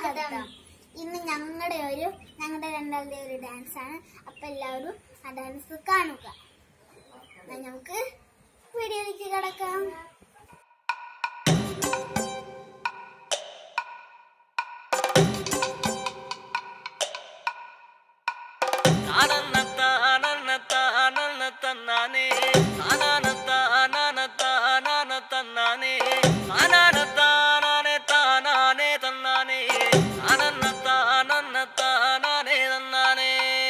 സ്വാഗതം ഇന്ന് ഞങ്ങളുടെ ഒരു ഞങ്ങളുടെ രണ്ടാളുടെ ഒരു ഡാൻസ് ആണ് അപ്പൊ എല്ലാവരും ആ ഡാൻസ് കാണുക എന്നാ നമുക്ക് വീഡിയോയിലേക്ക് കിടക്കാം തന്നാനേ താനാനത്താനാനത്താനാനത്തന്നാനേ താനാനത്താനാനെ താനാനേ തന്നാനേ താനന്നത്താനന്നത്താനാനേ തന്നാനേ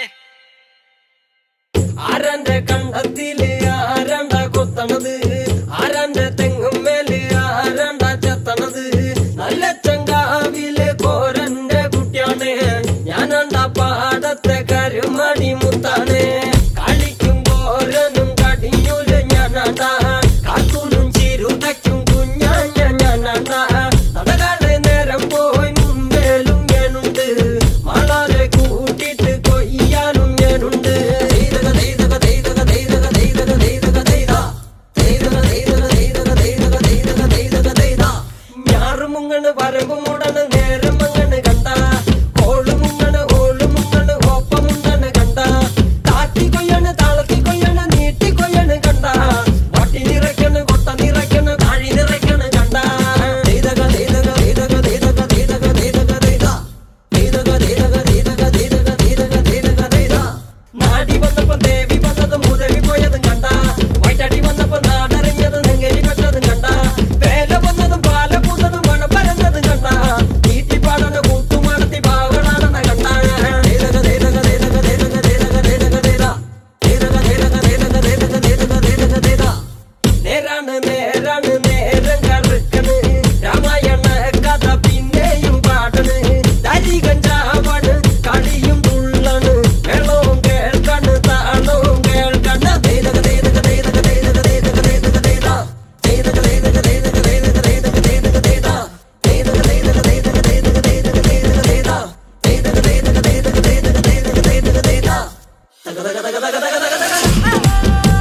ആരന്റെ കണ്ടത്തില് ആരണ്ട കൊത്തണത് ആരന്റെ തെങ്ങും മേല് ആരണ്ട ചെത്തണത് നല്ല ചങ്കാവിലെ കോരന്റെ കുട്ടിയാണ് ഞാനണ്ട പാടത്തെ കരുമണി മുത്താണ് കളിക്കും കോരനും കടിയൂല് ഞാനണ്ട കാത്തൂനും ചിരുതയ്ക്കും കുഞ്ഞാഞ്ഞ ഞാനണ്ട നടകാടെ നേരം പോയി മുമ്പേലും ഞാനുണ്ട് മളരെ കൂട്ടിട്ട് കൊയ്യാനും ഞാനുണ്ട് ദൈതക ദൈതക ദൈതക ദൈതക ദൈതക ദൈതക ദൈത ദൈതക ദൈതക ദൈതക ദൈതക ദൈതക ദൈതക ദൈത ഞാറ് മുങ്ങണ് വരമ്പ് മൂടണ് നേരം മങ്ങണ് കണ്ട കോള് മുങ്ങണ് ഓള് മുങ്ങണ് ഒപ്പമുണ്ടണ് കണ്ട താറ്റി കൊയ്യണ് താളത്തി കൊയ്യണ് നീട്ടി കൊയ്യണ് കണ്ട വട്ടി നിറയ്ക്കണ് കൊട്ട നിറയ്ക്കണ് താഴി നിറയ്ക്കണ് കണ്ട ദൈതക ദൈതക ദൈതക ദൈതക ദൈതക ദൈതക ദൈത ദൈതക ദൈതക ദൈതക ദൈതക ദൈതക ദൈതക ദൈത നാടി വന്നപ്പോ ദേവി വന്നതും ഉദവി പോയതും കണ്ട വൈറ്റടി വന്നപ്പോ നാടറിഞ്ഞതും നെങ്കരി പെട്ടതും കണ്ട വേല വന്നതും പാല പൂത്തതും മണ പരന്നതും കണ്ട നീട്ടിപ്പാടന കൂത്തുമാടത്തി പാവളാണെന്ന കണ്ട ദൈതക ദൈതക ദൈതക ദൈതക ദൈതക ദൈതക ദൈത ദൈതക ദൈതക ദൈതക ദൈതക ദൈതക ദൈതക ദൈത നേരാണ് നേരാണ് നേരം കറുക്കണ് രാമായണ കഥ പിന്നെയും പാടണ് ദരി കഞ്ചാവാണ് കളിയും തുള്ളണ് വെള്ളവും കേൾക്കണ് താളവും കേൾക്കണ് ദൈതക ദൈതക ദൈതക ദൈതക ദൈതക ദൈതക ദൈത ദൈതക ദൈതക ദൈതക ദൈതക ദൈതക ദൈതക ദൈത ദൈതക ദൈതക ദൈതക ദൈതക ദൈതക ദൈതക ദൈത ദൈതക ദൈതക ദൈതക ദൈതക ദൈതക ദൈതക ദൈത തക തക തക തക തക തക തക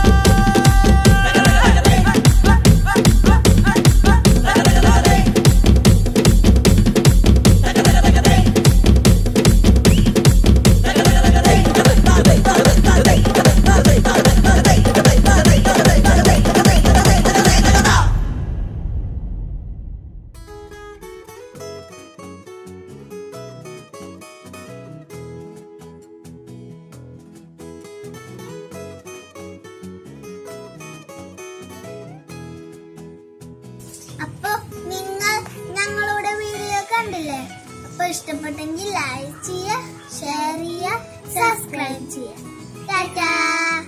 അപ്പൊ നിങ്ങൾ ഞങ്ങളുടെ വീഡിയോ കണ്ടില്ലേ അപ്പൊ ഇഷ്ടപ്പെട്ടെങ്കിൽ ലൈക്ക് ചെയ്യുക ഷെയർ ചെയ്യുക സബ്സ്ക്രൈബ് ചെയ്യുക ടാറ്റാ